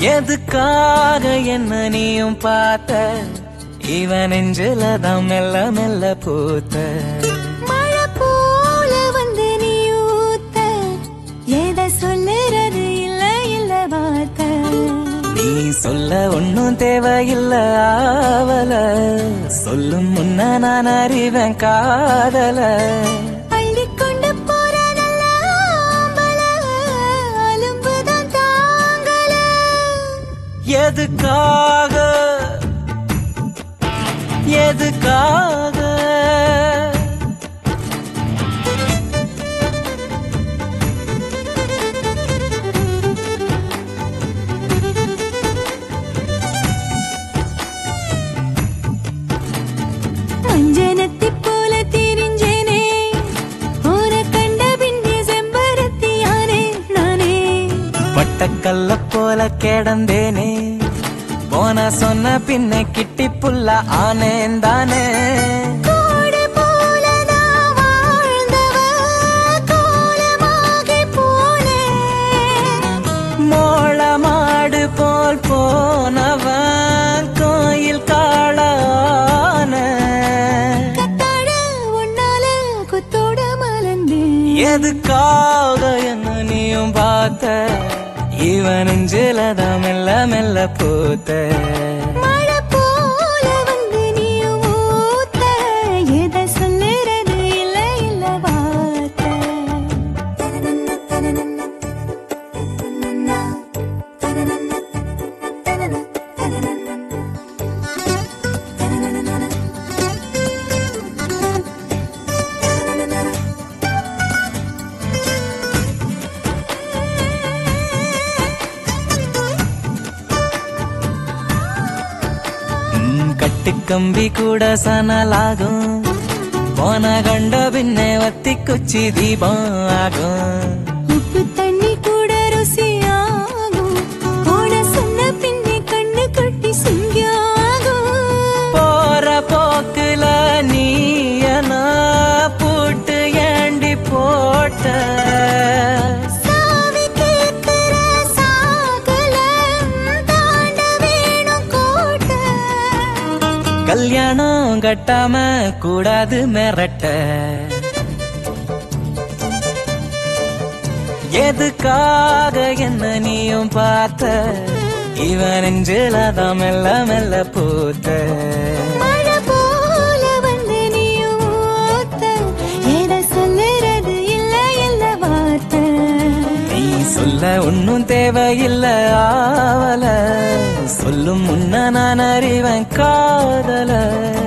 எதுக்காக என்ன நீயும் பார்த்த இவன் நெஞ்சில தான் மெல்ல மெல்ல பூத்த மழை போல வந்து நீ ஊத்த எதை சொல்லுறது இல்ல இல்ல வார்த்தை நீ சொல்ல ஒன்னும் தேவையில்ல ஆவல சொல்லும் முன்ன நான் அறிவேன் காதல அள்ளிக்கொண்டு போற நல்ல ஆம்பள, அலும்புதான் தாங்கல. எதுக்காக எதுக்காக அஞ்சனத்தைப் போல திரிஞ்சேனே, உன்னை கண்ட பின்னே செம்பருத்தியானே நானே. பட்டக்கல்ல போல கிடந்தேனே போன சொன்ன பின்ன கிட்டி புல்ல ஆனேன் தானே கோடு போல நான் வாழ்ந்தவ, கோலமாகிப் போனேன். மோள மாடு போல் போனவன் கோயில் காளான கத்தாழ உன்னால குத்தோட மலர்ந்தேன். எதுக்காக என்ன நீயும் பார்த்த இவன் நெஞ்சிலதான் மெல்ல மெல்ல பூத்த மழை போல வந்து நீ ஊத்த, எதை சொல்லுறது இல்ல இல்ல வார்த்தை. ம், கட்டுக்கம்பி கூட சனலாகும் போன கண்ட பின்னே வத்தி குச்சி தீபம் ஆகும் உப்பு தண்ணி கூட ருசியாகும் போட சொன்ன பின்னே கண்ணு கொட்டி சிங்கியாகும் போற போக்குல நீ என்ன பூட்டு ஏண்டி போட்ட சாவி கேக்குற சாகல தாண்ட வேணும் கோட்டை கல்யாணம் கட்டாம கூடாது மிரட்ட எதுக்காக என்ன நீயும் பார்த்த இவன் நெஞ்சிலதான் மெல்ல மெல்ல பூத்த மழை போல வந்து நீ ஊத்த, எதை சொல்லுறது இல்ல இல்ல வார்த்தை. நீ சொல்ல ஒன்னும் தேவையில்ல ஆவல சொல்லும் முன்ன நான் அறிவேன் காதல